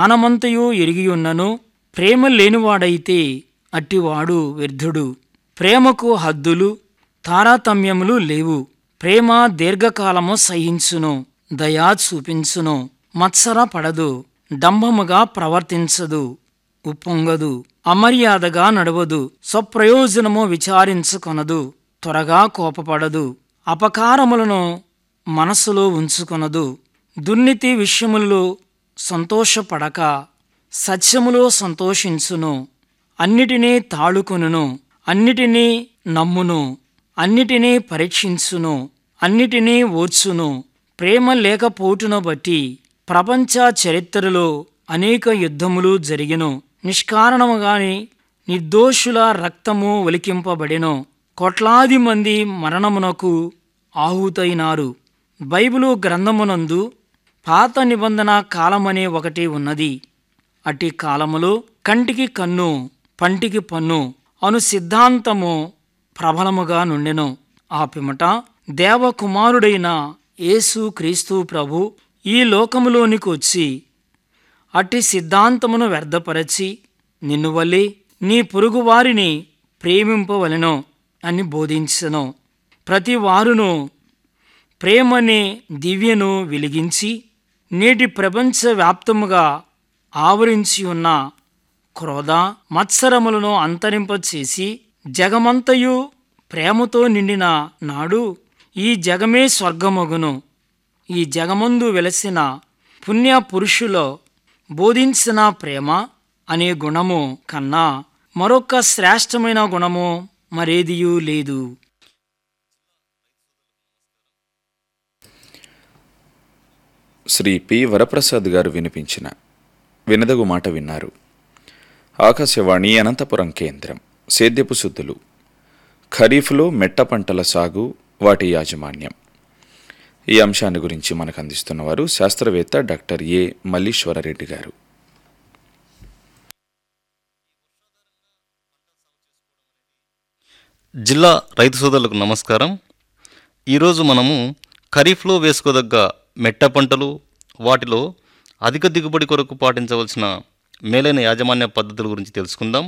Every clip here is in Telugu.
జ్ఞానమంతయు ఎరిగియున్నను ప్రేమ లేనివాడైతే అట్టివాడు వ్యర్థుడు ప్రేమకు హద్దులు తారతమ్యములు లేవు ప్రేమ దీర్ఘకాలము సహించును దయా చూపించును మత్సర పడదు డంబముగా ప్రవర్తించదు ఉప్పొంగదు అమర్యాదగా నడవదు స్వప్రయోజనము విచారించుకొనదు త్వరగా కోపపడదు అపకారములను మనసులో ఉంచుకొనదు దుర్నీతి విషయములలో సంతోషపడక సత్యములో సంతోషించును అన్నిటినీ తాళుకొనును అన్నిటినీ నమ్మును అన్నిటినీ పరీక్షించును అన్నిటినీ ఓర్చును ప్రేమ లేకపోటును బట్టి ప్రపంచ చరిత్రలో అనేక యుద్ధములు జరిగెను నిష్కారణముగాని నిర్దోషుల రక్తము ఒలికింపబడెను కోట్లాది మంది మరణమునకు ఆహుతైనారు బైబిలు గ్రంథమునందు పాత నిబంధన కాలమనే ఒకటి ఉన్నది అట్టి కాలములో కంటికి కన్ను పంటికి పన్ను అను సిద్ధాంతము ప్రబలముగా నుండెను ఆ పిమట దేవకుమారుడైన యేసు క్రీస్తు ప్రభు ఈ లోకములోనికి వచ్చి అట్టి సిద్ధాంతమును వ్యర్థపరచి నిన్ను వల్లి నీ పొరుగువారిని ప్రేమింపవలెను అని బోధించెను ప్రతి వారును ప్రేమనే దివ్యను వెలిగించి నేటి ప్రపంచ వ్యాప్తముగా ఆవరించి ఉన్న క్రోధ మత్సరములను అంతరింపచేసి జగమంతయు ప్రేమతో నిండిన నాడు ఈ జగమే స్వర్గమగును ఈ జగమందు వెలసిన పుణ్య పురుషులో బోధించిన ప్రేమ అనే గుణము కన్నా మరొక శ్రేష్టమైన గుణము మరేదియూ లేదు శ్రీ పి వరప్రసాద్ గారు వినిపించిన వినదగు మాట విన్నారు ఆకాశవాణి అనంతపురం కేంద్రం సేద్యపు శుద్ధులు ఖరీఫ్లో మెట్ట పంటల సాగు వాటి యాజమాన్యం ఈ అంశాన్ని గురించి మనకు అందిస్తున్నవారు శాస్త్రవేత్త డాక్టర్ ఏ మల్లీశ్వరరెడ్డి గారు జిల్లా రైతు సోదరులకు నమస్కారం ఈరోజు మనము ఖరీఫ్లో వేసుకోదగ్గ మెట్ట పంటలు వాటిలో అధిక దిగుబడి కొరకు పాటించవలసిన మేలైన యాజమాన్య పద్ధతుల గురించి తెలుసుకుందాం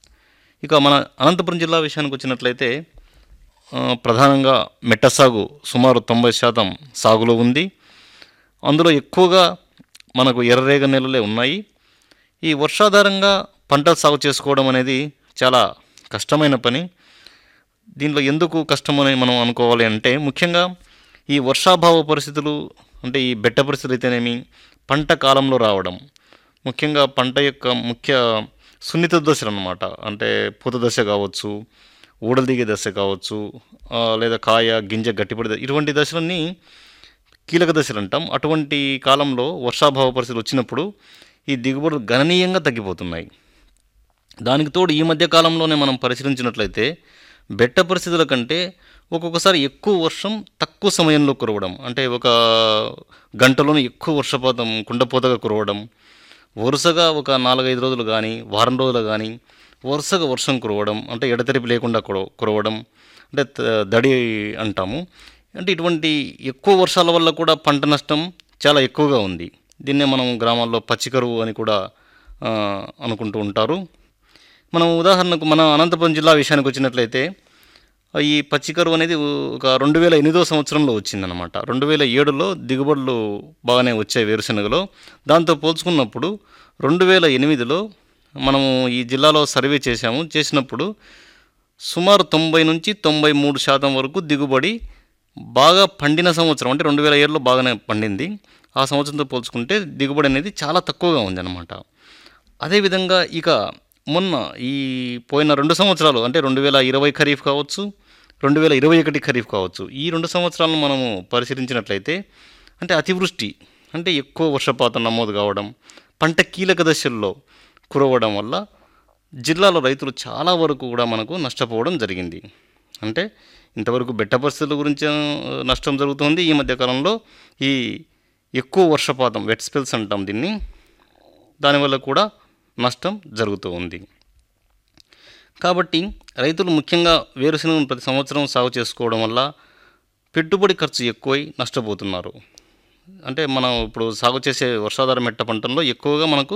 ఇక మన అనంతపురం జిల్లా విషయానికి వచ్చినట్లయితే ఆ, ప్రధానంగా మెట్ట సాగు సుమారు తొంభై శాతం సాగులో ఉంది అందులో ఎక్కువగా మనకు ఎర్రరేగ నెలలే ఉన్నాయి ఈ వర్షాధారంగా పంట సాగు చేసుకోవడం అనేది చాలా కష్టమైన పని దీంట్లో ఎందుకు కష్టమని మనం అనుకోవాలి అంటే ముఖ్యంగా ఈ వర్షాభావ పరిస్థితులు అంటే ఈ బెట్ట పరిస్థితులు అయితేనేమి పంట కాలంలో రావడం ముఖ్యంగా పంట యొక్క ముఖ్య సున్నిత దశలు అన్నమాట అంటే పూత దశ కావచ్చు ఊడలు దిగే దశ కావచ్చు ఆ, లేదా కాయ గింజ గట్టిపడి ద- ఇటువంటి దశలన్నీ కీలక దశలు అంటాం అటువంటి కాలంలో వర్షాభావ పరిస్థితులు వచ్చినప్పుడు ఈ దిగుబడులు గణనీయంగా తగ్గిపోతున్నాయి దానికి తోడు ఈ మధ్య కాలంలోనే మనం పరిశీలించినట్లయితే బెట్ట పరిస్థితుల కంటే ఒక్కొక్కసారి ఎక్కువ వర్షం తక్కువ సమయంలో కురవడం అంటే ఒక గంటలోనే ఎక్కువ వర్షపాతం కుండపోతగా కురవడం వరుసగా ఒక నాలుగైదు రోజులు కానీ వారం రోజులు కానీ వరుసగా వర్షం కురవడం అంటే ఎడతెరిపి లేకుండా కుర కురవడం అంటే త- దడి అంటాము అంటే ఇటువంటి ఎక్కువ వర్షాల వల్ల కూడా పంట నష్టం చాలా ఎక్కువగా ఉంది దీన్నే మనం గ్రామాల్లో పచ్చికరువు అని కూడా ఆ, అనుకుంటూ ఉంటారు మనం ఉదాహరణకు మన అనంతపురం జిల్లా విషయానికి వచ్చినట్లయితే ఈ పచ్చికరువు అనేది ఒక రెండు వేల ఎనిమిదో సంవత్సరంలో వచ్చిందనమాట రెండు వేల ఏడులో దిగుబడులు బాగానే వచ్చాయి వేరుశనగలో దాంతో పోల్చుకున్నప్పుడు రెండు వేల ఎనిమిదిలో మనము ఈ జిల్లాలో సర్వే చేశాము చేసినప్పుడు సుమారు తొంభై నుంచి తొంభై మూడు శాతం వరకు దిగుబడి బాగా పండిన సంవత్సరం అంటే రెండు వేల ఏడులో బాగానే పండింది ఆ సంవత్సరంతో పోల్చుకుంటే దిగుబడి అనేది చాలా తక్కువగా ఉందన్నమాట అదేవిధంగా ఇక మొన్న ఈ పోయిన రెండు సంవత్సరాలు అంటే రెండు వేల ఇరవై ఖరీఫ్ కావచ్చు రెండు వేల ఇరవై ఒకటి ఖరీఫ్ కావచ్చు ఈ రెండు సంవత్సరాలను మనము పరిశీలించినట్లయితే అంటే అతివృష్టి అంటే ఎక్కువ వర్షపాతం నమోదు కావడం పంట కీలక దశల్లో కురవడం వల్ల జిల్లాలో రైతులు చాలా వరకు కూడా మనకు నష్టపోవడం జరిగింది అంటే ఇంతవరకు బెట్ట పరిస్థితుల గురించి ఆ, నష్టం జరుగుతుంది ఈ మధ్యకాలంలో ఈ ఎక్కువ వర్షపాతం వెట్ స్పెల్స్ అంటాం దీన్ని దానివల్ల కూడా నష్టం జరుగుతూ ఉంది కాబట్టి రైతులు ముఖ్యంగా వేరుశనగను ప్రతి సంవత్సరం సాగు చేసుకోవడం వల్ల పెట్టుబడి ఖర్చు ఎక్కువై నష్టపోతున్నారు అంటే మనం ఇప్పుడు సాగు చేసే వర్షాధార మెట్ట పంటల్లో ఎక్కువగా మనకు